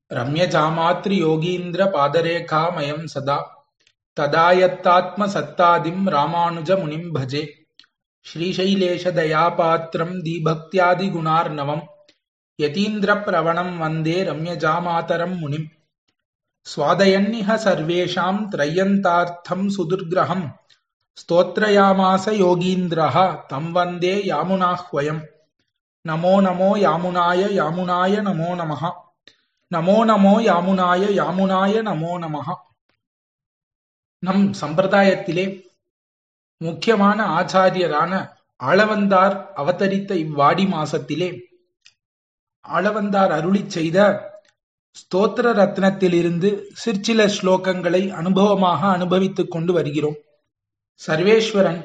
रम्यजामातृयोगीन्द्रपादरेखामयं सदा तदायत्तात्मसत्तादिं रामानुजमुनिं भजे श्रीशैलेशदयापात्रं दीभक्त्यादिगुणार्णवम् यतीन्द्रप्रवणं वन्दे रम्यजामातरं मुनिम् स्वादयन्निह सर्वेषां त्रय्यन्तार्थं सुदुर्ग्रहम् स्तोत्रयामास योगीन्द्रः तं वन्दे यामुनाह्वयम् नमो नमो यामुनाय यामुनाय नमो नमः நமோ நமோ யாமுனாய யாமுனாய நமோ நமஹ நம் சம்பிரதாயத்திலே முக்கியமான ஆச்சாரியரான ஆளவந்தார் அவதரித்த இவ்வாடி மாசத்திலே ஆளவந்தார் அருளி செய்த ஸ்தோத்திர ரத்னத்திலிருந்து சிற்சில ஸ்லோகங்களை அனுபவமாக அனுபவித்துக் கொண்டு வருகிறோம் சர்வேஸ்வரன்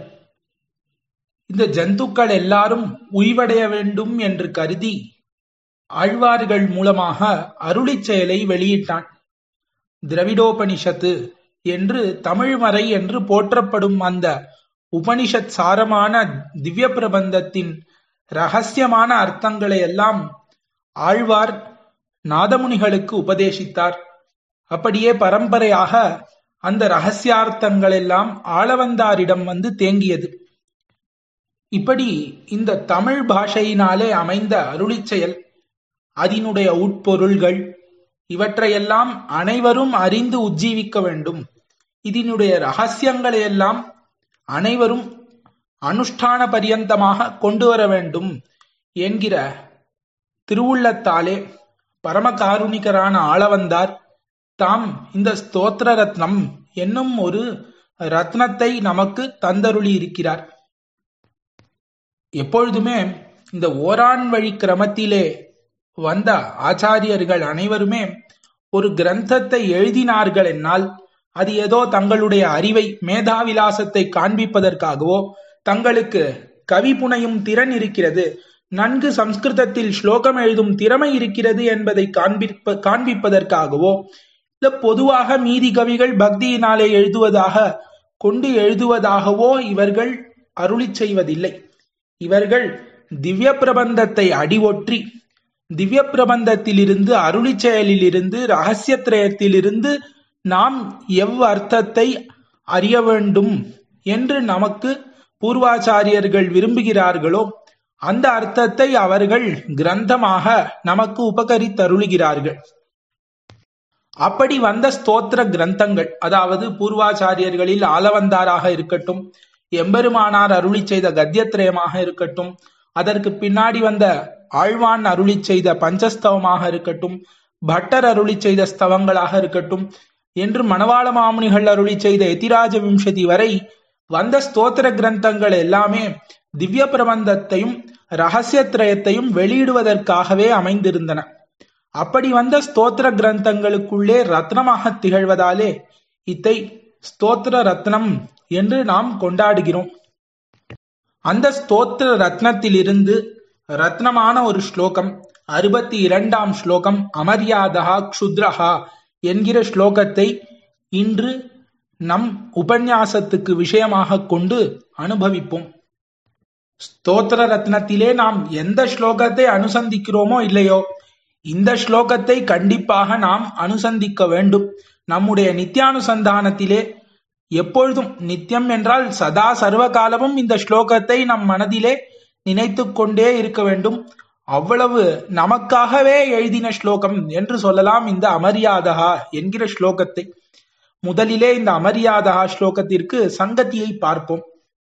இந்த ஜந்துக்கள் எல்லாரும் உய்வடைய வேண்டும் என்று கருதி ஆழ்வார்கள் மூலமாக அருளி செயலை வெளியிட்டான் திரவிடோபனிஷத்து என்று தமிழ்மறை என்று போற்றப்படும் அந்த உபனிஷத் சாரமான திவ்ய பிரபந்தத்தின் ரகசியமான அர்த்தங்களை எல்லாம் ஆழ்வார் நாதமுனிகளுக்கு உபதேசித்தார் அப்படியே பரம்பரையாக அந்த ரகசியார்த்தங்கள் எல்லாம் ஆளவந்தாரிடம் வந்து தேங்கியது இப்படி இந்த தமிழ் பாஷையினாலே அமைந்த அருளி செயல் அதனுடைய உட்பொருள்கள் இவற்றையெல்லாம் அனைவரும் அறிந்து உஜ்ஜீவிக்க வேண்டும் இதனுடைய ரகசியங்களை எல்லாம் அனைவரும் அனுஷ்டான பரியந்தமாக கொண்டு வர வேண்டும் என்கிற திருவுள்ளத்தாலே பரமகாருணிகரான ஆளவந்தார் தாம் இந்த ஸ்தோத்திர ரத்னம் என்னும் ஒரு ரத்னத்தை நமக்கு தந்தருளி இருக்கிறார் எப்பொழுதுமே இந்த ஓரான் வழி கிரமத்திலே வந்த ஆச்சாரியர்கள் அனைவருமே ஒரு கிரந்தத்தை எழுதினார்கள் என்னால் அது ஏதோ தங்களுடைய அறிவை மேதாவிலாசத்தை காண்பிப்பதற்காகவோ தங்களுக்கு கவி புனையும் திறன் இருக்கிறது நன்கு சம்ஸ்கிருதத்தில் ஸ்லோகம் எழுதும் திறமை இருக்கிறது என்பதை காண்பிப்ப காண்பிப்பதற்காகவோ இல்ல பொதுவாக மீதி கவிகள் பக்தியினாலே எழுதுவதாக கொண்டு எழுதுவதாகவோ இவர்கள் அருளி செய்வதில்லை இவர்கள் திவ்ய பிரபந்தத்தை அடிவொற்றி திவ்ய பிரபந்தத்திலிருந்து அருளி செயலிலிருந்து ரகசியத்திரயத்திலிருந்து நாம் எவ் அர்த்தத்தை அறிய வேண்டும் என்று நமக்கு பூர்வாச்சாரியர்கள் விரும்புகிறார்களோ அந்த அர்த்தத்தை அவர்கள் கிரந்தமாக நமக்கு உபகரித்தருளுகிறார்கள் அப்படி வந்த ஸ்தோத்திர கிரந்தங்கள் அதாவது பூர்வாச்சாரியர்களில் ஆலவந்தாராக இருக்கட்டும் எம்பெருமானார் அருளி செய்த கத்தியத்திரயமாக இருக்கட்டும் அதற்கு பின்னாடி வந்த ஆழ்வான் அருளி செய்த பஞ்சஸ்தவமாக இருக்கட்டும் பட்டர் அருளி செய்த ஸ்தவங்களாக இருக்கட்டும் என்று மணவாள மாமுனிகள் அருளி செய்த எதிராஜ விம்சதி வரை வந்த ஸ்தோத்திர கிரந்தங்கள் எல்லாமே திவ்ய பிரபந்தத்தையும் ரகசியத்திரயத்தையும் வெளியிடுவதற்காகவே அமைந்திருந்தன அப்படி வந்த ஸ்தோத்திர கிரந்தங்களுக்குள்ளே ரத்னமாக திகழ்வதாலே இத்தை ஸ்தோத்திர ரத்னம் என்று நாம் கொண்டாடுகிறோம் அந்த ஸ்தோத்திர ரத்னத்திலிருந்து ரத்னமான ஒரு ஸ்லோகம் அறுபத்தி இரண்டாம் ஸ்லோகம் அமர்யாதா க்ஷுத்ரஹா என்கிற ஸ்லோகத்தை இன்று நம் உபன்யாசத்துக்கு விஷயமாக கொண்டு அனுபவிப்போம் ஸ்தோத்திர ரத்னத்திலே நாம் எந்த ஸ்லோகத்தை அனுசந்திக்கிறோமோ இல்லையோ இந்த ஸ்லோகத்தை கண்டிப்பாக நாம் அனுசந்திக்க வேண்டும் நம்முடைய நித்தியானுசந்தானத்திலே எப்பொழுதும் நித்தியம் என்றால் சதா சர்வ காலமும் இந்த ஸ்லோகத்தை நம் மனதிலே நினைத்து கொண்டே இருக்க வேண்டும் அவ்வளவு நமக்காகவே எழுதின ஸ்லோகம் என்று சொல்லலாம் இந்த அமரியாதகா என்கிற ஸ்லோகத்தை முதலிலே இந்த அமரியாதகா ஸ்லோகத்திற்கு சங்கத்தியை பார்ப்போம்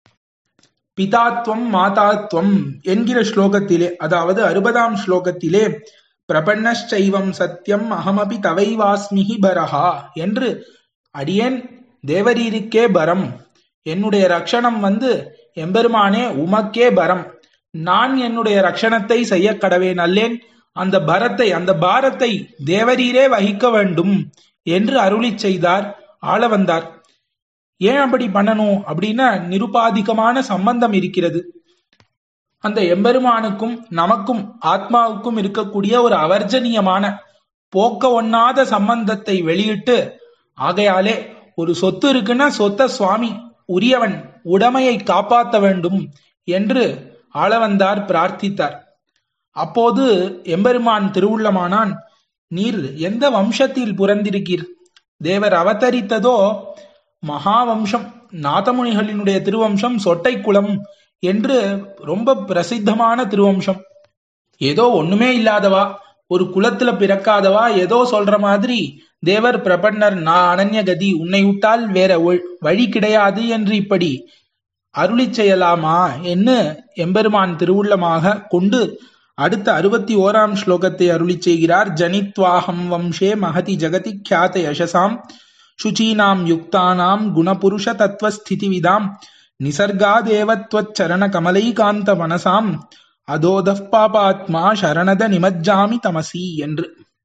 பிதாத்வம் மாதாத்வம் என்கிற ஸ்லோகத்திலே அதாவது அறுபதாம் ஸ்லோகத்திலே பிரபன்னச்சைவம் சத்தியம் அகமபி தவைவாஸ்மிகி பரஹா என்று அடியேன் தேவரீருக்கே பரம் என்னுடைய ரக்ஷணம் வந்து எம்பெருமானே உமக்கே பரம் நான் என்னுடைய ரட்சணத்தை செய்ய கடவேன் அல்லேன் அந்த பரத்தை அந்த பாரத்தை தேவரீரே வகிக்க வேண்டும் என்று அருளி செய்தார் ஆள வந்தார் ஏன் அப்படி பண்ணணும் அப்படின்னா நிருபாதிகமான சம்பந்தம் இருக்கிறது அந்த எம்பெருமானுக்கும் நமக்கும் ஆத்மாவுக்கும் இருக்கக்கூடிய ஒரு அவர்ஜனியமான போக்க ஒண்ணாத சம்பந்தத்தை வெளியிட்டு ஆகையாலே ஒரு சொத்து இருக்குன்னா சொத்த சுவாமி உரியவன் உடமையை காப்பாற்ற வேண்டும் என்று ஆளவந்தார் பிரார்த்தித்தார் அப்போது எம்பெருமான் திருவுள்ளமானான் நீர் எந்த வம்சத்தில் பிறந்திருக்கீர் தேவர் அவதரித்ததோ மகாவம்சம் நாதமுனிகளினுடைய திருவம்சம் சொட்டை குளம் என்று ரொம்ப பிரசித்தமான திருவம்சம் ஏதோ ஒண்ணுமே இல்லாதவா ஒரு குலத்துல பிறக்காதவா ஏதோ சொல்ற மாதிரி தேவர் பிரபன்னர் நான் அனன்யகதி உன்னை விட்டால் வேற வழி கிடையாது என்று இப்படி அருளி செய்யலாமா என்று எம்பெருமான் திருவுள்ளமாக கொண்டு அடுத்த அறுபத்தி ஓராம் ஸ்லோகத்தை அருளி செய்கிறார் ஜனித்வாஹம் வம்சே மகதி ஜகதி கியாத யசசாம் சுச்சீனாம் யுக்தானாம் குணபுருஷ தத்துவஸ்திதிவிதாம் நிசர்காதேவத்வச்சரண கமலைகாந்த மனசாம் அதோத பாபாத்மா சரணத நிமஜ்ஜாமி தமசி என்று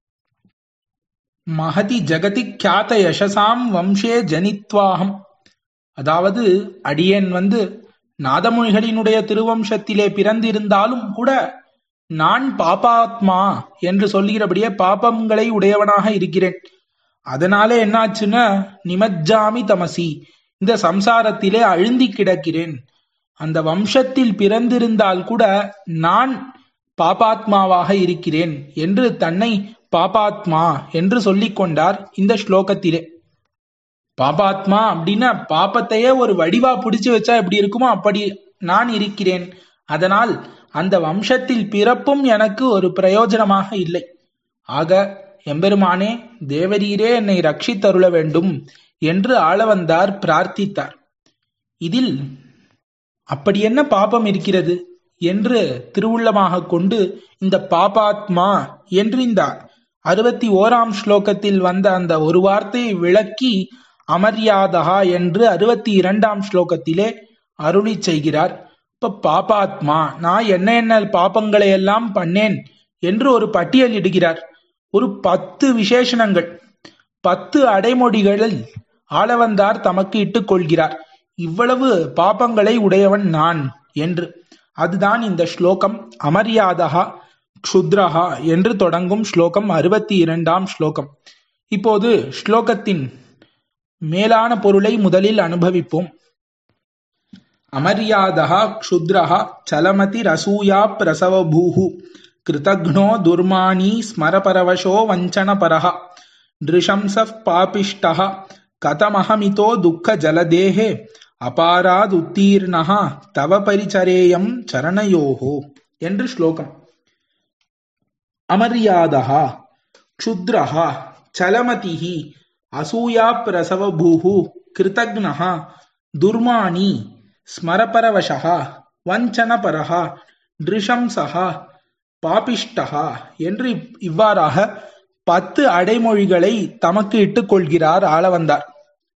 மகதி ஜகதி கியாத யசசாம் வம்சே ஜனித்வாகம் அதாவது அடியேன் வந்து நாதமொழிகளினுடைய திருவம்சத்திலே பிறந்திருந்தாலும் கூட நான் பாபாத்மா என்று சொல்லுகிறபடியே பாபங்களை உடையவனாக இருக்கிறேன் அதனாலே என்னாச்சுன்னா நிமஜ்ஜாமி தமசி இந்த சம்சாரத்திலே அழுந்தி கிடக்கிறேன் அந்த வம்சத்தில் பிறந்திருந்தால் கூட நான் பாபாத்மாவாக இருக்கிறேன் என்று தன்னை பாபாத்மா என்று சொல்லிக் கொண்டார் இந்த ஸ்லோகத்திலே பாபாத்மா அப்படின்னா பாப்பத்தையே ஒரு வடிவா பிடிச்சு வச்சா எப்படி இருக்குமோ அப்படி நான் இருக்கிறேன் அதனால் அந்த வம்சத்தில் பிறப்பும் எனக்கு ஒரு பிரயோஜனமாக இல்லை ஆக எம்பெருமானே தேவரீரே என்னை ரட்சித்தருள வேண்டும் என்று ஆளவந்தார் பிரார்த்தித்தார் இதில் அப்படி என்ன பாபம் இருக்கிறது என்று திருவுள்ளமாக கொண்டு இந்த பாபாத்மா என்று இந்த அறுபத்தி ஓராம் ஸ்லோகத்தில் வந்த அந்த ஒரு வார்த்தையை விளக்கி அமர்யாதகா என்று அறுபத்தி இரண்டாம் ஸ்லோகத்திலே அருளி செய்கிறார் இப்ப பாபாத்மா நான் என்ன என்ன பாப்பங்களை எல்லாம் பண்ணேன் என்று ஒரு பட்டியல் இடுகிறார் ஒரு பத்து விசேஷணங்கள் பத்து அடைமொழிகளில் ஆளவந்தார் தமக்கு இட்டுக் கொள்கிறார் இவ்வளவு பாப்பங்களை உடையவன் நான் என்று அதுதான் இந்த ஸ்லோகம் அமரியாதகா க்ஷுத்ரஹா என்று தொடங்கும் ஸ்லோகம் அறுபத்தி இரண்டாம் ஸ்லோகம் இப்போது ஸ்லோகத்தின் மேலான பொருளை முதலில் அனுபவிப்போம் அமரியாதகா க்ஷுத்ரஹா சலமதி ரசூயா பிரசவபூஹு கிருதக்னோ துர்மானி ஸ்மரபரவசோ வஞ்சனபரஹ நிருஷம்சः பாபிஷ்டः கதமஹமிதோ துக்க ஜலதேஹே அபாராத் உத்தீர்ணஹா தவ பரிச்சரேயம் சரணயோஹோ என்று ஸ்லோகம் அமரியாதகா க்ஷுத்ரஹா சலமதிஹி அசூயா பிரசவபூஹு கிருதக்னஹ துர்மானி ஸ்மரபரவசः வஞ்சனபரஹ நிருஷம்சஹா பாபிஷ்டஹா என்று இவ்வாறாக பத்து அடைமொழிகளை தமக்கு இட்டுக் கொள்கிறார் ஆளவந்தார்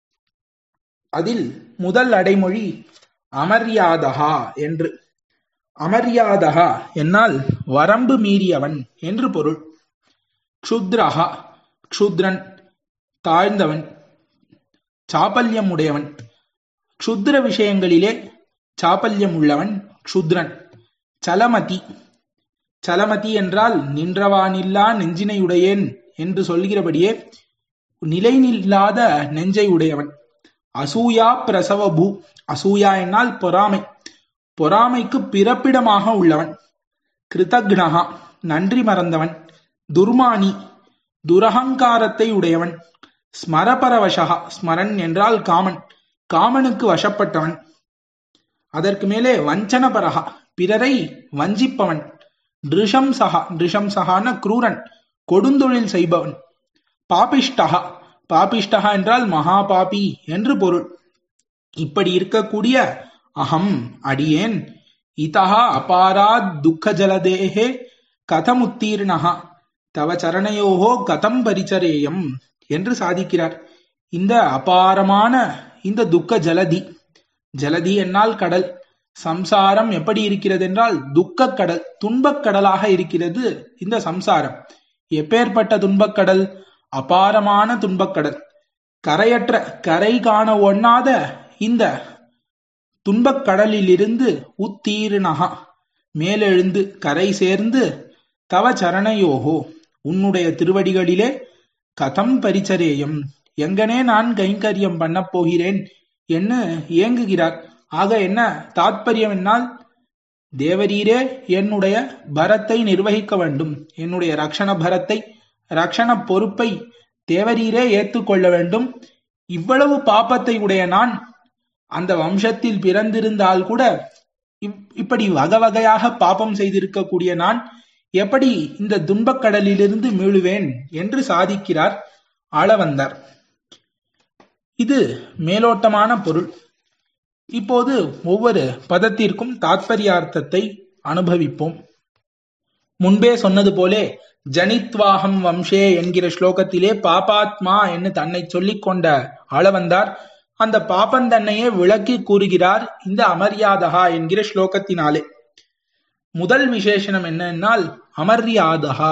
அதில் முதல் அடைமொழி அமர்யாதகா என்று அமர்யாதகா என்னால் வரம்பு மீறியவன் என்று பொருள் க்ஷுத்ரஹா க்ஷுத்ரன் தாழ்ந்தவன் சாப்பல்யம் உடையவன் க்ஷுத்ர விஷயங்களிலே சாப்பல்யம் உள்ளவன் க்ஷுத்ரன் சலமதி சலமதி என்றால் நின்றவானில்லா நெஞ்சினையுடையேன் என்று சொல்கிறபடியே நிலைநில்லாத நெஞ்சை உடையவன் அசூயா பிரசவபூ அசூயா என்னால் பொறாமை பொறாமைக்கு பிறப்பிடமாக உள்ளவன் கிருதக்னகா நன்றி மறந்தவன் துர்மானி துரகங்காரத்தை உடையவன் ஸ்மரபரவசகா ஸ்மரன் என்றால் காமன் காமனுக்கு வசப்பட்டவன் அதற்கு மேலே வஞ்சனபரகா பிறரை வஞ்சிப்பவன் நிருஷம்சகா நிருஷம்சகான குரூரன் கொடுந்தொழில் செய்பவன் பாபிஷ்டகா பாபிஷ்டகா என்றால் மகா பாபி என்று பொருள் இப்படி இருக்கக்கூடிய அகம் அடியேன் இதஹா அபாராத் துக்க ஜலதேகே கதம் உத்தீர்ணகா தவ சரணையோகோ கதம் பரிச்சரேயம் என்று சாதிக்கிறார் இந்த அபாரமான இந்த துக்க ஜலதி ஜலதி என்னால் கடல் சம்சாரம் எப்படி இருக்கிறது என்றால் துக்க கடல் துன்பக் கடலாக இருக்கிறது இந்த சம்சாரம் எப்பேற்பட்ட துன்பக்கடல் அபாரமான துன்பக்கடல் கரையற்ற கரை காண ஒண்ணாத இந்த துன்பக் கடலிலிருந்து உத்தீர்ணகா மேலெழுந்து கரை சேர்ந்து தவ சரணையோகோ உன்னுடைய திருவடிகளிலே கதம் பரிச்சரேயம் எங்கனே நான் கைங்கரியம் பண்ண போகிறேன் என்று ஏங்குகிறார் ஆக என்ன தாத்பரியம் என்னால் தேவரீரே என்னுடைய பரத்தை நிர்வகிக்க வேண்டும் என்னுடைய ரக்ஷண பரத்தை ரக்ஷண பொறுப்பை தேவரீரே ஏற்றுக்கொள்ள வேண்டும் இவ்வளவு பாப்பத்தை உடைய நான் அந்த வம்சத்தில் பிறந்திருந்தால் கூட இப்படி வகை வகையாக பாப்பம் செய்திருக்கக்கூடிய நான் எப்படி இந்த துன்பக்கடலிலிருந்து மீளுவேன் என்று சாதிக்கிறார் ஆளவந்தார் இது மேலோட்டமான பொருள் இப்போது ஒவ்வொரு பதத்திற்கும் தாத்பரியார்த்தத்தை அனுபவிப்போம் முன்பே சொன்னது போலே ஜனித்வாகம் வம்சே என்கிற ஸ்லோகத்திலே பாபாத்மா என்று தன்னை சொல்லிக் கொண்ட ஆளவந்தார் அந்த பாப்பன் தன்னையே விளக்கி கூறுகிறார் இந்த அமர்யாதகா என்கிற ஸ்லோகத்தினாலே முதல் விசேஷனம் என்னென்னால் அமர்யாதகா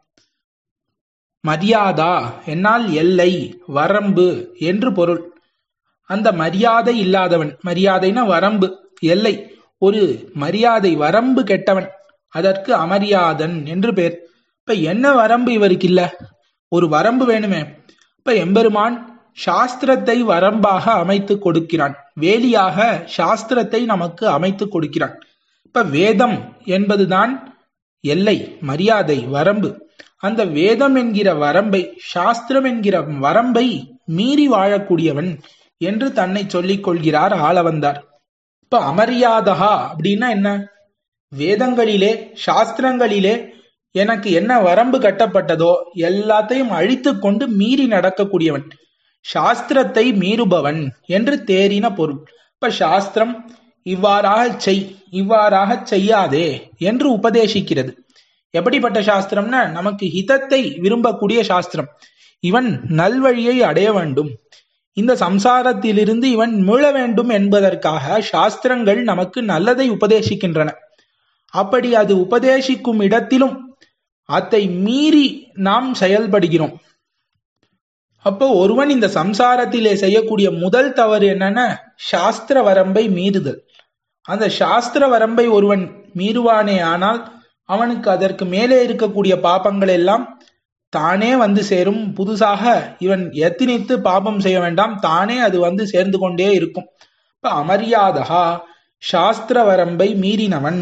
மரியாதா என்னால் எல்லை வரம்பு என்று பொருள் அந்த மரியாதை இல்லாதவன் மரியாதைனா வரம்பு எல்லை ஒரு மரியாதை வரம்பு கெட்டவன் அதற்கு அமரியாதன் என்று பேர் இப்ப என்ன வரம்பு இவருக்கு இல்ல ஒரு வரம்பு வேணுமே இப்ப எம்பெருமான் சாஸ்திரத்தை வரம்பாக அமைத்து கொடுக்கிறான் வேலியாக சாஸ்திரத்தை நமக்கு அமைத்து கொடுக்கிறான் இப்ப வேதம் என்பதுதான் எல்லை மரியாதை வரம்பு அந்த வேதம் என்கிற வரம்பை சாஸ்திரம் என்கிற வரம்பை மீறி வாழக்கூடியவன் என்று தன்னை சொல்லிக் கொள்கிறார் ஆளவந்தார் இப்ப அமரியாதகா அப்படின்னா என்ன வேதங்களிலே சாஸ்திரங்களிலே எனக்கு என்ன வரம்பு கட்டப்பட்டதோ எல்லாத்தையும் அழித்து கொண்டு மீறி நடக்கக்கூடியவன் சாஸ்திரத்தை மீறுபவன் என்று தேறின பொருள் இப்ப சாஸ்திரம் இவ்வாறாக செய் இவ்வாறாக செய்யாதே என்று உபதேசிக்கிறது எப்படிப்பட்ட சாஸ்திரம்னா நமக்கு ஹிதத்தை விரும்பக்கூடிய சாஸ்திரம் இவன் நல்வழியை அடைய வேண்டும் இந்த சம்சாரத்திலிருந்து இவன் மீள வேண்டும் என்பதற்காக சாஸ்திரங்கள் நமக்கு நல்லதை உபதேசிக்கின்றன அப்படி அது உபதேசிக்கும் இடத்திலும் அதை மீறி நாம் செயல்படுகிறோம் அப்போ ஒருவன் இந்த சம்சாரத்திலே செய்யக்கூடிய முதல் தவறு என்னன்னா சாஸ்திர வரம்பை மீறுதல் அந்த சாஸ்திர வரம்பை ஒருவன் மீறுவானே ஆனால் அவனுக்கு அதற்கு மேலே இருக்கக்கூடிய பாப்பங்கள் எல்லாம் தானே வந்து சேரும் புதுசாக இவன் எத்தினித்து பாபம் செய்ய வேண்டாம் தானே அது வந்து சேர்ந்து கொண்டே இருக்கும் இப்ப அமரியாதகா சாஸ்திர வரம்பை மீறினவன்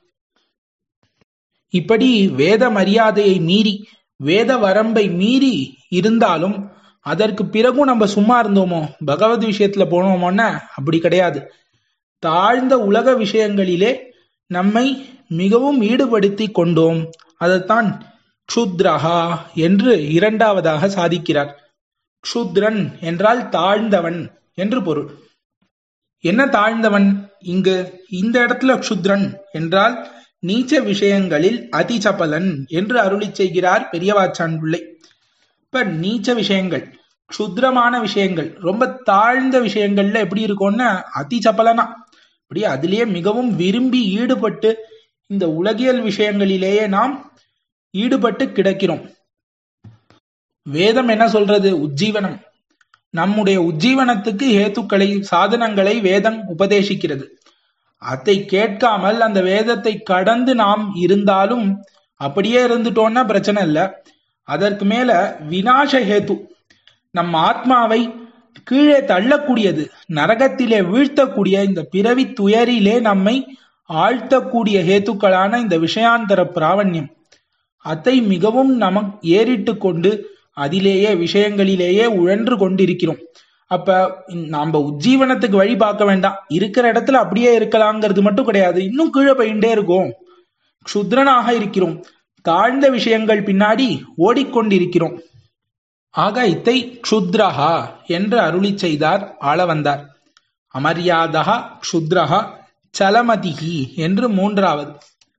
இப்படி வேத மரியாதையை மீறி வேத வரம்பை மீறி இருந்தாலும் அதற்கு பிறகும் நம்ம சும்மா இருந்தோமோ பகவத் விஷயத்துல போனோமோன்னா அப்படி கிடையாது தாழ்ந்த உலக விஷயங்களிலே நம்மை மிகவும் ஈடுபடுத்தி கொண்டோம் அதைத்தான் க்ஷுத்ரஹா என்று இரண்டாவதாக சாதிக்கிறார் க்ஷுத்ரன் என்றால் தாழ்ந்தவன் என்று பொருள் என்ன தாழ்ந்தவன் இங்கு இந்த இடத்துல க்ஷுத்ரன் என்றால் நீச்ச விஷயங்களில் அதிசபலன் என்று அருளி செய்கிறார் பெரியவாச்சான் பிள்ளை இப்ப நீச்ச விஷயங்கள் க்ஷுத்ரமான விஷயங்கள் ரொம்ப தாழ்ந்த விஷயங்கள்ல எப்படி இருக்கும்னா அதிசபலனா அப்படி அதிலேயே மிகவும் விரும்பி ஈடுபட்டு இந்த உலகியல் விஷயங்களிலேயே நாம் ஈடுபட்டு கிடக்கிறோம் வேதம் என்ன சொல்றது உஜ்ஜீவனம் நம்முடைய உஜ்ஜீவனத்துக்கு ஹேத்துக்களை சாதனங்களை வேதம் உபதேசிக்கிறது அதை கேட்காமல் அந்த வேதத்தை கடந்து நாம் இருந்தாலும் அப்படியே இருந்துட்டோம்னா பிரச்சனை இல்லை அதற்கு மேல வினாச ஹேத்து நம் ஆத்மாவை கீழே தள்ளக்கூடியது நரகத்திலே வீழ்த்தக்கூடிய இந்த பிறவி துயரிலே நம்மை ஆழ்த்தக்கூடிய ஹேத்துக்களான இந்த விஷயாந்தர பிராவண்யம் அதை மிகவும் நம ஏறிட்டு கொண்டு அதிலேயே விஷயங்களிலேயே உழன்று கொண்டிருக்கிறோம் அப்ப நாம உஜ்ஜீவனத்துக்கு வழி பார்க்க வேண்டாம் இருக்கிற இடத்துல அப்படியே இருக்கலாங்கிறது மட்டும் கிடையாது இன்னும் கீழே போயிட்டே இருக்கும் க்ஷுத்ரனாக இருக்கிறோம் தாழ்ந்த விஷயங்கள் பின்னாடி ஓடிக்கொண்டிருக்கிறோம் ஆக இத்தை க்ஷுத்ரஹா என்று அருளி செய்தார் ஆள வந்தார் அமர்யாதா க்ஷுத்ரஹா சலமதிகி என்று மூன்றாவது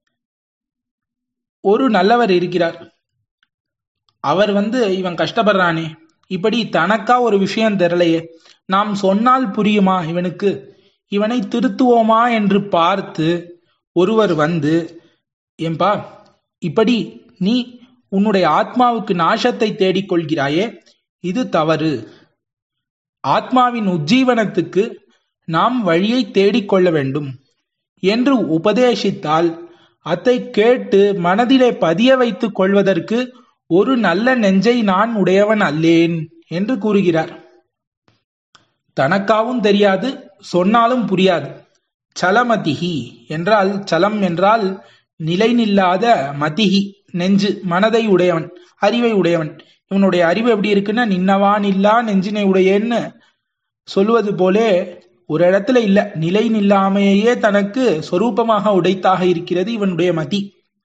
ஒரு நல்லவர் இருக்கிறார் அவர் வந்து இவன் கஷ்டப்படுறானே இப்படி தனக்கா ஒரு விஷயம் தெரியலையே நாம் சொன்னால் புரியுமா இவனுக்கு இவனை திருத்துவோமா என்று பார்த்து ஒருவர் வந்து ஏம்பா இப்படி நீ உன்னுடைய ஆத்மாவுக்கு நாசத்தை தேடிக் கொள்கிறாயே இது தவறு ஆத்மாவின் உஜ்ஜீவனத்துக்கு நாம் வழியை தேடிக்கொள்ள வேண்டும் என்று உபதேசித்தால் அதை கேட்டு மனதிலே பதிய வைத்துக் கொள்வதற்கு ஒரு நல்ல நெஞ்சை நான் உடையவன் அல்லேன் என்று கூறுகிறார் தனக்காவும் தெரியாது சொன்னாலும் புரியாது சலமதிகி என்றால் சலம் என்றால் நிலை நில்லாத மதிகி நெஞ்சு மனதை உடையவன் அறிவை உடையவன் இவனுடைய அறிவு எப்படி இருக்குன்னா நின்னவான் இல்லா நெஞ்சினை உடையன்னு சொல்லுவது போலே ஒரு இடத்துல இல்ல நிலை நில்லாமையே தனக்கு சொரூபமாக உடைத்தாக இருக்கிறது இவனுடைய மதி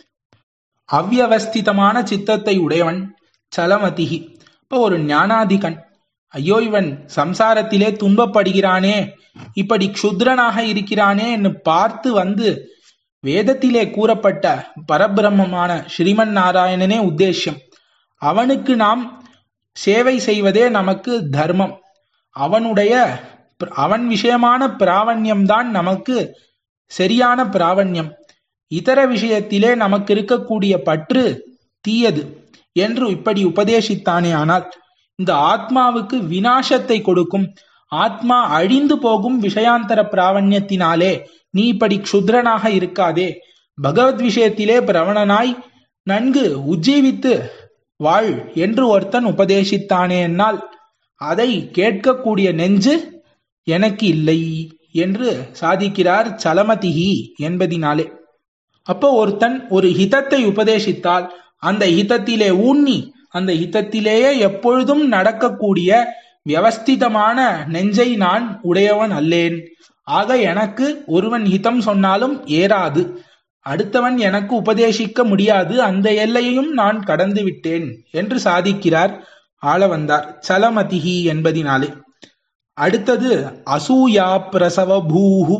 அவ்யவஸ்திதமான சித்தத்தை உடையவன் சலமதிகி இப்போ ஒரு ஞானாதிகன் ஐயோ இவன் சம்சாரத்திலே துன்பப்படுகிறானே இப்படி க்ஷுத்ரனாக இருக்கிறானே என்று பார்த்து வந்து வேதத்திலே கூறப்பட்ட பரபிரம்மமான ஸ்ரீமன் நாராயணனே உத்தேசியம் அவனுக்கு நாம் சேவை செய்வதே நமக்கு தர்மம் அவனுடைய அவன் விஷயமான பிராவண்யம்தான் நமக்கு சரியான பிராவண்யம் இதர விஷயத்திலே நமக்கு இருக்கக்கூடிய பற்று தீயது என்று இப்படி உபதேசித்தானே ஆனால் இந்த ஆத்மாவுக்கு வினாசத்தை கொடுக்கும் ஆத்மா அழிந்து போகும் விஷயாந்தர பிராவண்யத்தினாலே நீ இப்படி க்ஷுத்ரனாக இருக்காதே பகவத் விஷயத்திலே பிரவணனாய் நன்கு உஜ்ஜீவித்து வாழ் என்று ஒருத்தன் உபதேசித்தானே என்னால் அதை கேட்கக்கூடிய நெஞ்சு எனக்கு இல்லை என்று சாதிக்கிறார் சலமதிகி என்பதினாலே அப்போ ஒருத்தன் ஒரு ஹிதத்தை உபதேசித்தால் அந்த ஹிதத்திலே ஊன்னி அந்த ஹிதத்திலேயே எப்பொழுதும் நடக்கக்கூடிய வியவஸ்திதமான நெஞ்சை நான் உடையவன் அல்லேன் ஆக எனக்கு ஒருவன் ஹிதம் சொன்னாலும் ஏறாது அடுத்தவன் எனக்கு உபதேசிக்க முடியாது அந்த எல்லையையும் நான் கடந்து விட்டேன் என்று சாதிக்கிறார் ஆள வந்தார் சலமதிகி என்பதினாலே அடுத்தது அசூயா பிரசவ பூஹு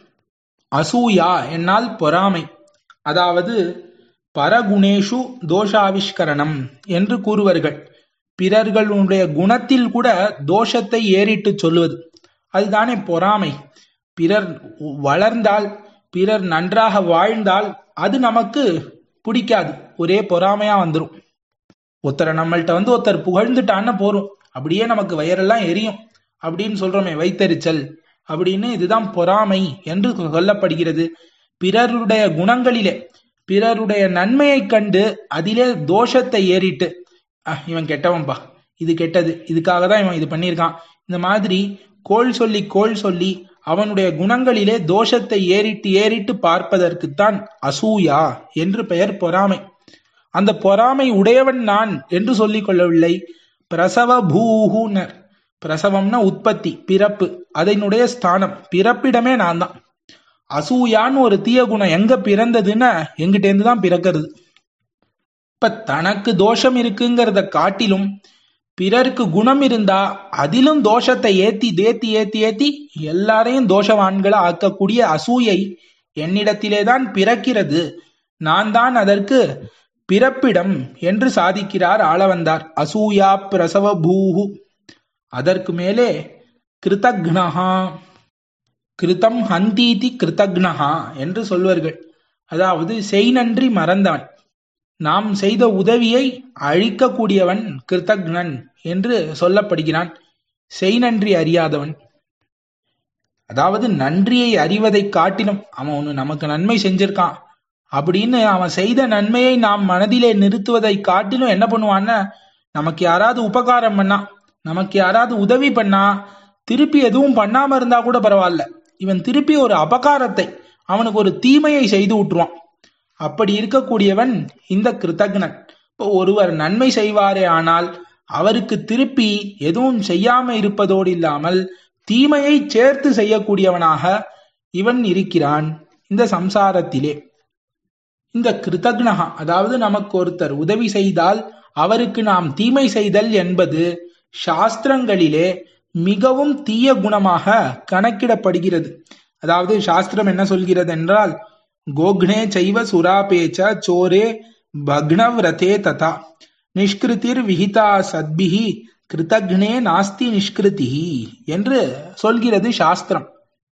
அசூயா என்னால் பொறாமை அதாவது பரகுணேஷு தோஷாவிஷ்கரணம் என்று கூறுவர்கள் பிறர்களுடைய குணத்தில் கூட தோஷத்தை ஏறிட்டு சொல்லுவது அதுதானே பொறாமை பிறர் வளர்ந்தால் பிறர் நன்றாக வாழ்ந்தால் அது நமக்கு பிடிக்காது ஒரே பொறாமையா வந்துடும் ஒருத்தரை நம்மள்ட்ட வந்து ஒருத்தர் புகழ்ந்துட்டான்னு போறோம் அப்படியே நமக்கு வயரெல்லாம் எரியும் அப்படின்னு சொல்றோமே வைத்தறிச்சல் அப்படின்னு இதுதான் பொறாமை என்று சொல்லப்படுகிறது பிறருடைய குணங்களிலே பிறருடைய நன்மையை கண்டு அதிலே தோஷத்தை ஏறிட்டு அஹ் இவன் கெட்டவன்பா இது கெட்டது இதுக்காக தான் இவன் இது பண்ணியிருக்கான் இந்த மாதிரி கோள் சொல்லி கோள் சொல்லி அவனுடைய குணங்களிலே தோஷத்தை ஏறிட்டு ஏறிட்டு பார்ப்பதற்குத்தான் அசூயா என்று பெயர் பொறாமை அந்த பொறாமை உடையவன் நான் என்று சொல்லிக் கொள்ளவில்லை பிரசவ பூஹூனர் பிரசவம்னா உற்பத்தி பிறப்பு அதனுடைய ஸ்தானம் பிறப்பிடமே நான் தான் அசூயான்னு ஒரு தீய குணம் எங்க பிறந்ததுன்னா எங்கிட்டேருந்து தான் பிறக்கிறது இப்ப தனக்கு தோஷம் இருக்குங்கிறத காட்டிலும் பிறருக்கு குணம் இருந்தா அதிலும் தோஷத்தை ஏத்தி தேத்தி ஏத்தி ஏத்தி எல்லாரையும் தோஷவான்களை ஆக்கக்கூடிய அசூயை என்னிடத்திலே தான் பிறக்கிறது நான் தான் அதற்கு பிறப்பிடம் என்று சாதிக்கிறார் ஆளவந்தார் அசூயா பிரசவ பூஹு அதற்கு மேலே கிருதக்னஹா கிருதம் ஹந்தீதி கிருதக்னஹா என்று சொல்வார்கள் அதாவது செய் நன்றி மறந்தவன் நாம் செய்த உதவியை அழிக்கக்கூடியவன் கிருத்தக்னன் என்று சொல்லப்படுகிறான் செய் நன்றி அறியாதவன் அதாவது நன்றியை அறிவதை காட்டிலும் அவன் ஒன்று நமக்கு நன்மை செஞ்சிருக்கான் அப்படின்னு அவன் செய்த நன்மையை நாம் மனதிலே நிறுத்துவதை காட்டிலும் என்ன பண்ணுவான்னா நமக்கு யாராவது உபகாரம் பண்ணா நமக்கு யாராவது உதவி பண்ணா திருப்பி எதுவும் பண்ணாம இருந்தா கூட பரவாயில்ல இவன் திருப்பி ஒரு அபகாரத்தை அவனுக்கு ஒரு தீமையை செய்து விட்டுருவான் அப்படி இருக்கக்கூடியவன் இந்த கிருத்தக்னன் இப்போ ஒருவர் நன்மை செய்வாரே ஆனால் அவருக்கு திருப்பி எதுவும் செய்யாம இருப்பதோடு இல்லாமல் தீமையை சேர்த்து செய்யக்கூடியவனாக இவன் இருக்கிறான் இந்த சம்சாரத்திலே இந்த கிருத்தக்னகா அதாவது நமக்கு ஒருத்தர் உதவி செய்தால் அவருக்கு நாம் தீமை செய்தல் என்பது சாஸ்திரங்களிலே மிகவும் தீய குணமாக கணக்கிடப்படுகிறது அதாவது சாஸ்திரம் என்ன சொல்கிறது என்றால் கோக்னே சைவ சுராபேச்ச சோரே பக்னவ்ரதே ததா நிஷ்கிருதிர் விஹிதா சத்பிஹி கிருத்தக்னே நாஸ்தி நிஷ்கிருதி என்று சொல்கிறது சாஸ்திரம்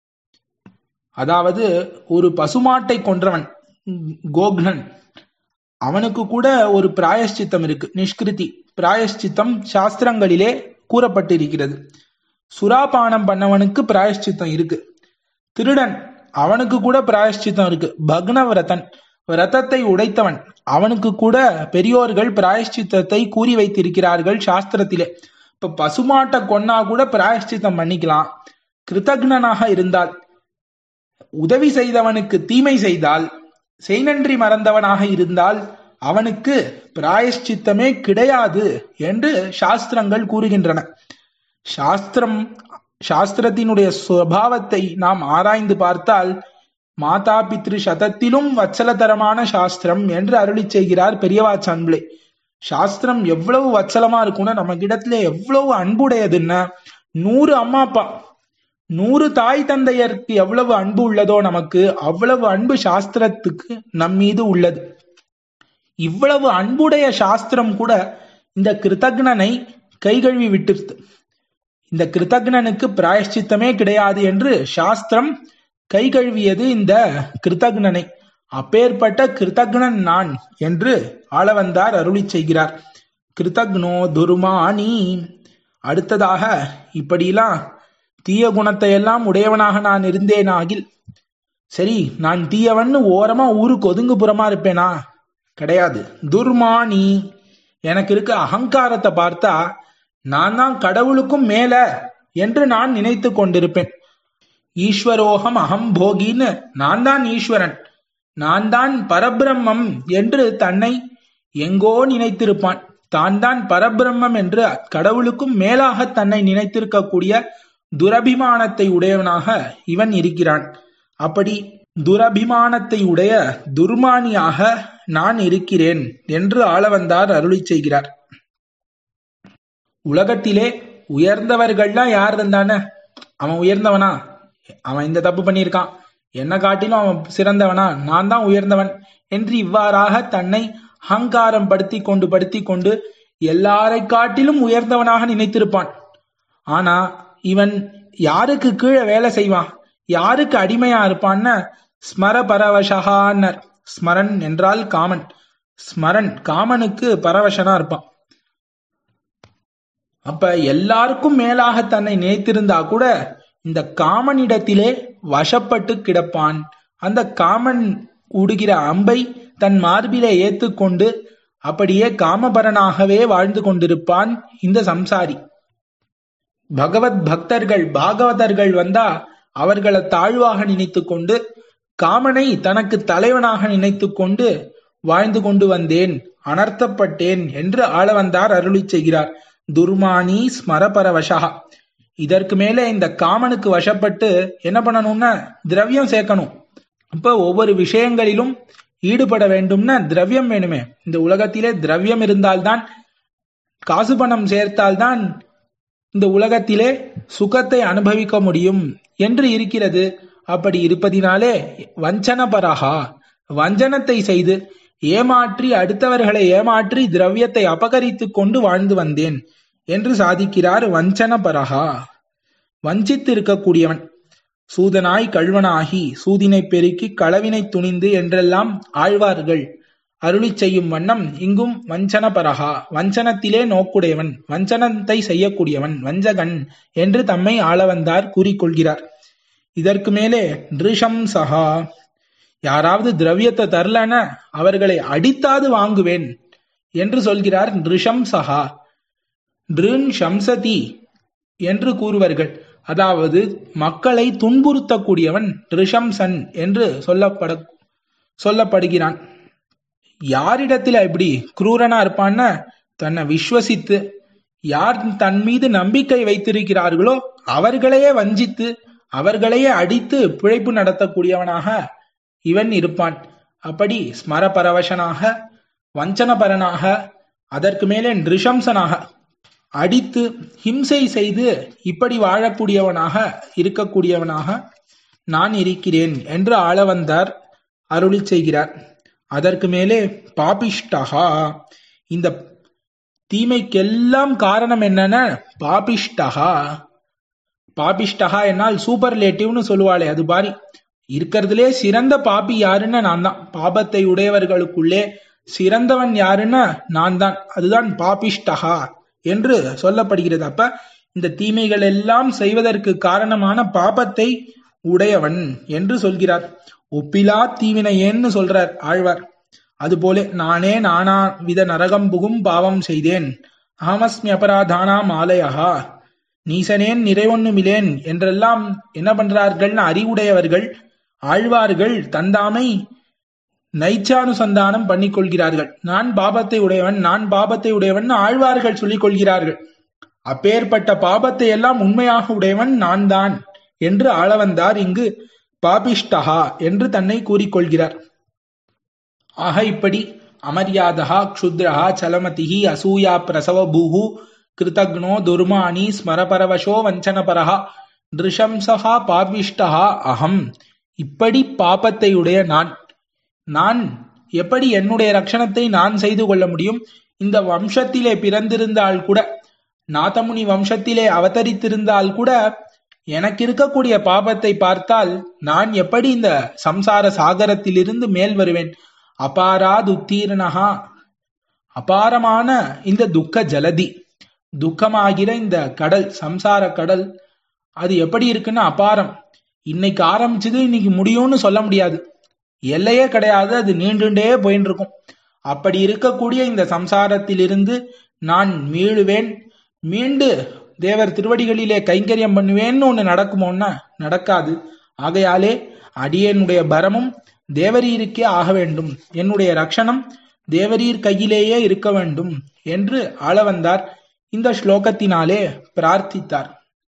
அதாவது ஒரு பசுமாட்டை கொன்றவன் கோக்னன் அவனுக்கு கூட ஒரு பிராயஷ்சித்தம் இருக்கு நிஷ்கிருதி பிராயஷ்சித்தம் சாஸ்திரங்களிலே கூறப்பட்டிருக்கிறது சுராபானம் பண்ணவனுக்கு பிராயஷ்சித்தம் இருக்கு திருடன் அவனுக்கு கூட பிராயஷ்சித்தம் இருக்கு பக்னவிரதன் விரதத்தை உடைத்தவன் அவனுக்கு கூட பெரியோர்கள் பிராயஷ்சித்தத்தை கூறி வைத்திருக்கிறார்கள் சாஸ்திரத்திலே இப்ப பசுமாட்டை கொன்னா கூட பிராயஷ்சித்தம் பண்ணிக்கலாம் கிருத்தக்னனாக இருந்தால் உதவி செய்தவனுக்கு தீமை செய்தால் செய்நன்றி மறந்தவனாக இருந்தால் அவனுக்கு பிராயஷ்சித்தமே கிடையாது என்று சாஸ்திரங்கள் கூறுகின்றன சாஸ்திரம் சாஸ்திரத்தினுடைய சுவாவத்தை நாம் ஆராய்ந்து பார்த்தால் மாதா பித்ரு சதத்திலும் வச்சலதரமான சாஸ்திரம் என்று அருளி செய்கிறார் பெரியவா சான்பிளே சாஸ்திரம் எவ்வளவு வச்சலமா இருக்கும்னா நம்ம கிடத்துல எவ்வளவு அன்புடையதுன்னா நூறு அம்மா அப்பா நூறு தாய் தந்தையருக்கு எவ்வளவு அன்பு உள்ளதோ நமக்கு அவ்வளவு அன்பு சாஸ்திரத்துக்கு நம் மீது உள்ளது இவ்வளவு அன்புடைய சாஸ்திரம் கூட இந்த கிருத்தக்னனை கைகழுவி விட்டிருது இந்த கிருத்தக்னனுக்கு பிராயஷ்சித்தமே கிடையாது என்று சாஸ்திரம் கை கழுவியது இந்த கிருத்தக்னனை அப்பேற்பட்ட கிருத்தக்னன் நான் என்று ஆளவந்தார் அருளி செய்கிறார் கிருத்தக்னோ துருமானி அடுத்ததாக இப்படியெல்லாம் தீய குணத்தை எல்லாம் உடையவனாக நான் இருந்தேனாகில் சரி நான் தீயவன் ஓரமா ஊருக்கு ஒதுங்குப்புறமா இருப்பேனா கிடையாது துர்மானி எனக்கு இருக்க அகங்காரத்தை பார்த்தா நான் தான் கடவுளுக்கும் மேல என்று நான் நினைத்து கொண்டிருப்பேன் ஈஸ்வரோகம் அகம் போகின்னு நான் தான் ஈஸ்வரன் நான் தான் பரபிரம்மம் என்று தன்னை எங்கோ நினைத்திருப்பான் தான் தான் பரபிரம்மம் என்று கடவுளுக்கும் மேலாக தன்னை நினைத்திருக்கக்கூடிய துரபிமானத்தை உடையவனாக இவன் இருக்கிறான் அப்படி துரபிமானத்தை உடைய துர்மானியாக நான் இருக்கிறேன் என்று ஆளவந்தார் அருளி செய்கிறார் உலகத்திலே உயர்ந்தவர்கள்லாம் யார் இருந்தானே அவன் உயர்ந்தவனா அவன் இந்த தப்பு பண்ணியிருக்கான் என்ன காட்டிலும் அவன் சிறந்தவனா நான் தான் உயர்ந்தவன் என்று இவ்வாறாக தன்னை அகங்காரம் படுத்தி கொண்டு படுத்தி கொண்டு எல்லாரை காட்டிலும் உயர்ந்தவனாக நினைத்திருப்பான் ஆனா இவன் யாருக்கு கீழே வேலை செய்வான் யாருக்கு அடிமையா இருப்பான்னு ஸ்மர பரவசகான்னர் ஸ்மரன் என்றால் காமன் ஸ்மரன் காமனுக்கு பரவசனா இருப்பான் அப்ப எல்லாருக்கும் மேலாக தன்னை நினைத்திருந்தா கூட இந்த காமனிடத்திலே வசப்பட்டு கிடப்பான் அந்த காமன் உடுகிற அம்பை தன் மார்பிலே ஏத்துக்கொண்டு அப்படியே காமபரனாகவே வாழ்ந்து கொண்டிருப்பான் இந்த சம்சாரி பகவத் பக்தர்கள் பாகவதர்கள் வந்தா அவர்களை தாழ்வாக நினைத்து கொண்டு காமனை தனக்கு தலைவனாக நினைத்து கொண்டு வாழ்ந்து கொண்டு வந்தேன் அனர்த்தப்பட்டேன் என்று ஆளவந்தார் அருளி செய்கிறார் துர்மானி ஸ்மரபரவசா இதற்கு மேலே இந்த காமனுக்கு வசப்பட்டு என்ன பண்ணணும்னா திரவியம் சேர்க்கணும் இப்ப ஒவ்வொரு விஷயங்களிலும் ஈடுபட வேண்டும்னா திரவியம் வேணுமே இந்த உலகத்திலே திரவியம் இருந்தால்தான் காசு பணம் சேர்த்தால்தான் இந்த உலகத்திலே சுகத்தை அனுபவிக்க முடியும் என்று இருக்கிறது அப்படி இருப்பதினாலே வஞ்சனபரகா வஞ்சனத்தை செய்து ஏமாற்றி அடுத்தவர்களை ஏமாற்றி திரவியத்தை அபகரித்துக் கொண்டு வாழ்ந்து வந்தேன் என்று சாதிக்கிறார் வஞ்சனபரகா வஞ்சித்து இருக்கக்கூடியவன் சூதனாய் கழ்வனாகி சூதினை பெருக்கி களவினை துணிந்து என்றெல்லாம் ஆழ்வார்கள் அருளி செய்யும் வண்ணம் இங்கும் வஞ்சனபரகா வஞ்சனத்திலே நோக்குடையவன் வஞ்சனத்தை செய்யக்கூடியவன் வஞ்சகன் என்று தம்மை ஆளவந்தார் கூறிக்கொள்கிறார் இதற்கு மேலே நிருஷம் சகா யாராவது திரவியத்தை தரலன அவர்களை அடித்தாது வாங்குவேன் என்று சொல்கிறார் நிருஷம் சகா நிருன் சம்சதி என்று கூறுவர்கள் அதாவது மக்களை துன்புறுத்தக்கூடியவன் ரிஷம்சன் என்று சொல்லப்பட சொல்லப்படுகிறான் யாரிடத்துல இப்படி குரூரனா இருப்பான்னா தன்னை விஸ்வசித்து யார் தன் மீது நம்பிக்கை வைத்திருக்கிறார்களோ அவர்களையே வஞ்சித்து அவர்களையே அடித்து பிழைப்பு நடத்தக்கூடியவனாக இவன் இருப்பான் அப்படி ஸ்மரபரவசனாக வஞ்சனபரனாக அதற்கு மேலே நிருஷம்சனாக அடித்து ஹிம்சை செய்து இப்படி வாழக்கூடியவனாக இருக்கக்கூடியவனாக நான் இருக்கிறேன் என்று ஆளவந்தார் அருளி செய்கிறார் அதற்கு மேலே பாபிஷ்டகா இந்த தீமைக்கெல்லாம் காரணம் என்னன்னா பாபிஷ்டகா பாபிஷ்டகா என்னால் சூப்பர்லேட்டிவ்னு சொல்லுவாளே அது பாரி இருக்கிறதுலே சிறந்த பாப்பி யாருன்னா நான் தான் பாபத்தை உடையவர்களுக்குள்ளே சிறந்தவன் யாருன்னா நான் தான் அதுதான் பாபிஷ்டகா என்று சொல்லப்படுகிறது அப்ப இந்த தீமைகள் எல்லாம் செய்வதற்கு காரணமான பாபத்தை உடையவன் என்று சொல்கிறார் ஒப்பிலா தீவினையேன்னு சொல்றார் ஆழ்வார் அதுபோல நானே நானா வித நரகம் புகும் பாவம் செய்தேன் அகமஸ்மி அபராதானாம் ஆலயகா நீசனேன் நிறைவொன்னுமிலேன் என்றெல்லாம் என்ன பண்றார்கள்னு அறிவுடையவர்கள் ஆழ்வார்கள் தந்தாமை நைச்சானுசந்தானம் பண்ணிக் கொள்கிறார்கள் நான் பாபத்தை உடையவன் நான் பாபத்தை உடையவன் ஆழ்வார்கள் சொல்லிக் கொள்கிறார்கள் அப்பேற்பட்ட பாபத்தை எல்லாம் உண்மையாக உடையவன் நான் தான் என்று ஆளவந்தார் இங்கு பாபிஷ்டஹா என்று தன்னை கூறிக்கொள்கிறார் ஆக இப்படி அமர்யாதா க்ஷுத்ரஹா சலமதிஹி அசூயா பிரசவ பூஹு கிருதக்னோ துர்மானி ஸ்மரபரவசோ வஞ்சனபரஹா நிருஷம்சகா பாபிஷ்டஹா அகம் இப்படி பாபத்தை உடைய நான் நான் எப்படி என்னுடைய ரட்சணத்தை நான் செய்து கொள்ள முடியும் இந்த வம்சத்திலே பிறந்திருந்தால் கூட நாதமுனி வம்சத்திலே அவதரித்திருந்தால் கூட எனக்கு இருக்கக்கூடிய பாபத்தை பார்த்தால் நான் எப்படி இந்த சம்சார சாகரத்திலிருந்து மேல் வருவேன் அபாராத் உத்தீர்ணகா அபாரமான இந்த துக்க ஜலதி துக்கமாகிற இந்த கடல் சம்சார கடல் அது எப்படி இருக்குன்னு அபாரம் இன்னைக்கு ஆரம்பிச்சது இன்னைக்கு முடியும்னு சொல்ல முடியாது எல்லையே கிடையாது அது நீண்டுண்டே போயின்னு இருக்கும் அப்படி இருக்கக்கூடிய இந்த சம்சாரத்திலிருந்து நான் மீளுவேன் மீண்டு தேவர் திருவடிகளிலே கைங்கரியம் பண்ணுவேன்னு ஒண்ணு நடக்குமோன்னா நடக்காது ஆகையாலே அடியனுடைய பரமும் தேவரீருக்கே ஆக வேண்டும் என்னுடைய ரட்சணம் தேவரீர் கையிலேயே இருக்க வேண்டும் என்று ஆள வந்தார் இந்த ஸ்லோகத்தினாலே பிரார்த்தித்தார்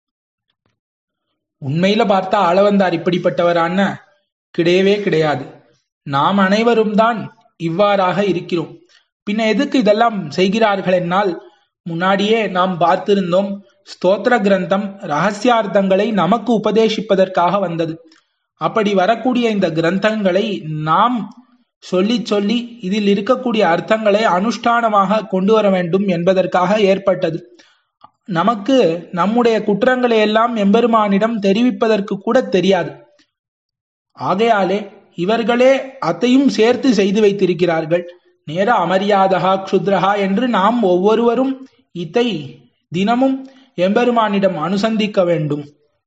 உண்மையில பார்த்தா ஆளவந்தார் இப்படிப்பட்டவரான கிடையவே கிடையாது நாம் அனைவரும் தான் இவ்வாறாக இருக்கிறோம் பின்ன எதுக்கு இதெல்லாம் செய்கிறார்கள் என்னால் முன்னாடியே நாம் பார்த்திருந்தோம் ஸ்தோத்திர கிரந்தம் ரகசியார்த்தங்களை நமக்கு உபதேசிப்பதற்காக வந்தது அப்படி வரக்கூடிய இந்த கிரந்தங்களை நாம் சொல்லி சொல்லி இதில் இருக்கக்கூடிய அர்த்தங்களை அனுஷ்டானமாக கொண்டு வர வேண்டும் என்பதற்காக ஏற்பட்டது நமக்கு நம்முடைய குற்றங்களை எல்லாம் எம்பெருமானிடம் தெரிவிப்பதற்கு கூட தெரியாது ஆகையாலே இவர்களே அத்தையும் சேர்த்து செய்து வைத்திருக்கிறார்கள் நேர அமரியாதகா க்ஷுத்ரஹா என்று நாம் ஒவ்வொருவரும் இதை தினமும் எம்பெருமானிடம் அனுசந்திக்க வேண்டும்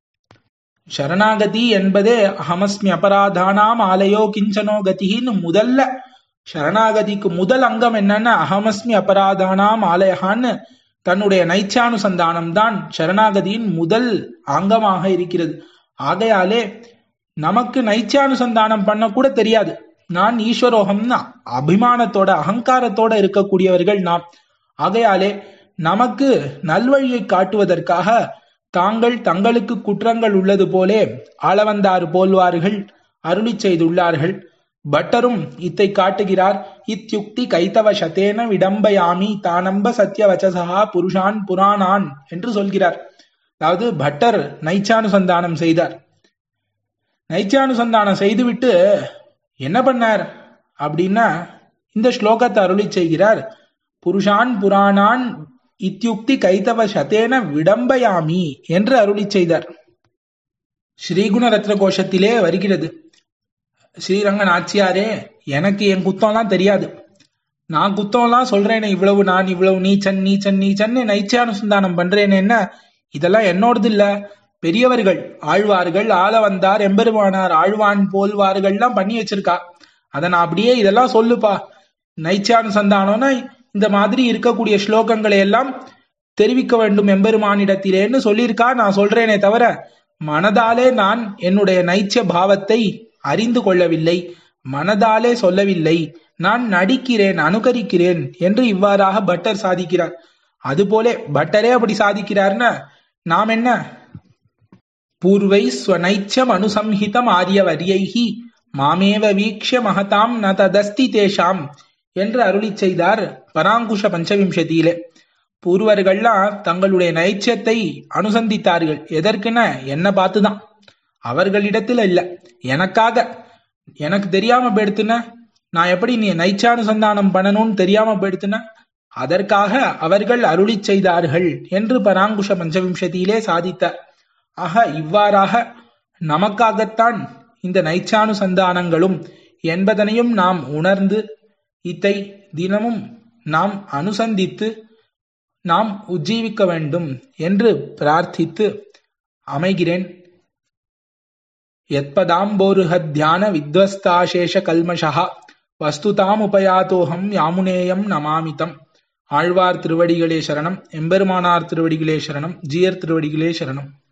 சரணாகதி என்பதே அகமஸ்மி அபராதானாம் ஆலயோ கிஞ்சனோ கதின்னு முதல்ல சரணாகதிக்கு முதல் அங்கம் என்னன்னா அகமஸ்மி அபராதானாம் ஆலயகான்னு தன்னுடைய நைச்சானுசந்தானம் தான் சரணாகதியின் முதல் அங்கமாக இருக்கிறது ஆகையாலே நமக்கு நைச்சானுசந்தானம் பண்ண கூட தெரியாது நான் ஈஸ்வரோகம்னா அபிமானத்தோட அகங்காரத்தோட இருக்கக்கூடியவர்கள் நாம் ஆகையாலே நமக்கு நல்வழியை காட்டுவதற்காக தாங்கள் தங்களுக்கு குற்றங்கள் உள்ளது போலே ஆளவந்தாறு போல்வார்கள் அருளி செய்துள்ளார்கள் பட்டரும் இத்தை காட்டுகிறார் இத்யுக்தி கைத்தவ சதேன விடம்பயாமி தானம்ப சத்தியவச்சசா புருஷான் புராணான் என்று சொல்கிறார் அதாவது பட்டர் நைச்சானுசந்தானம் செய்தார் நைச்சானுசந்தானம் செய்துவிட்டு என்ன பண்ணார் அப்படின்னா இந்த ஸ்லோகத்தை அருளி செய்கிறார் புருஷான் புராணான் இத்தியுக்தி கைத்தவ சதேன விடம்பயாமி என்று அருளி செய்தார் ஸ்ரீகுண ரத்ன கோஷத்திலே வருகிறது ஸ்ரீரங்க நாச்சியாரே எனக்கு என் குத்தம்லாம் தெரியாது நான் குத்தம்லாம் சொல்றேனே இவ்வளவு நான் இவ்வளவு நீச்சன் நீச்சன் நீச்சன்னு நைச்சானுசந்தானம் பண்றேனேன்னா இதெல்லாம் என்னோடது இல்ல பெரியவர்கள் ஆழ்வார்கள் ஆள வந்தார் எம்பெருமானார் ஆழ்வான் போல்வார்கள்லாம் பண்ணி வச்சிருக்கா அத நான் அப்படியே இதெல்லாம் சொல்லுப்பா நைச்சானுசந்தானம்னா இந்த மாதிரி இருக்கக்கூடிய ஸ்லோகங்களை எல்லாம் தெரிவிக்க வேண்டும் எம்பெருமானிடத்திலேன்னு சொல்லியிருக்கா நான் சொல்றேனே தவிர மனதாலே நான் என்னுடைய நைச்ச பாவத்தை அறிந்து கொள்ளவில்லை மனதாலே சொல்லவில்லை நான் நடிக்கிறேன் அனுகரிக்கிறேன் என்று இவ்வாறாக பட்டர் சாதிக்கிறார் அதுபோலே பட்டரே அப்படி சாதிக்கிறார்னா நாம் என்ன பூர்வை ஸ்வனைச்சம் அனுசம்ஹிதம் ஆரிய வரியைகி மாமேவ வீக்ஷ மகதாம் ந ததஸ்தி தேஷாம் என்று அருளி செய்தார் பராங்குஷ பஞ்சவிம்சதியிலே பூர்வர்கள்லாம் தங்களுடைய நைச்சியத்தை அனுசந்தித்தார்கள் எதற்குன என்ன பார்த்துதான் அவர்களிடத்துல இல்ல எனக்காக எனக்கு தெரியாம போயிடுத்துன நான் எப்படி நீ நைச்சானுசந்தானம் பண்ணணும்னு தெரியாம போயிடுத்துன அதற்காக அவர்கள் அருளி செய்தார்கள் என்று பராங்குஷ பஞ்சவிம்சதியிலே சாதித்தார் ஆக இவ்வாறாக நமக்காகத்தான் இந்த நைச்சானுசந்தானங்களும் என்பதனையும் நாம் உணர்ந்து இத்தை தினமும் நாம் அனுசந்தித்து நாம் உஜ்ஜீவிக்க வேண்டும் என்று பிரார்த்தித்து அமைகிறேன் யத்பதாம்போருஹத்யான வித்வஸ்தாசேஷ கல்மஷா வஸ்துதாம் உபயாத்தோகம் யாமுனேயம் நமாமிதம் ஆழ்வார் திருவடிகளே சரணம் எம்பெருமானார் திருவடிகளே சரணம் ஜீயர் திருவடிகளே சரணம்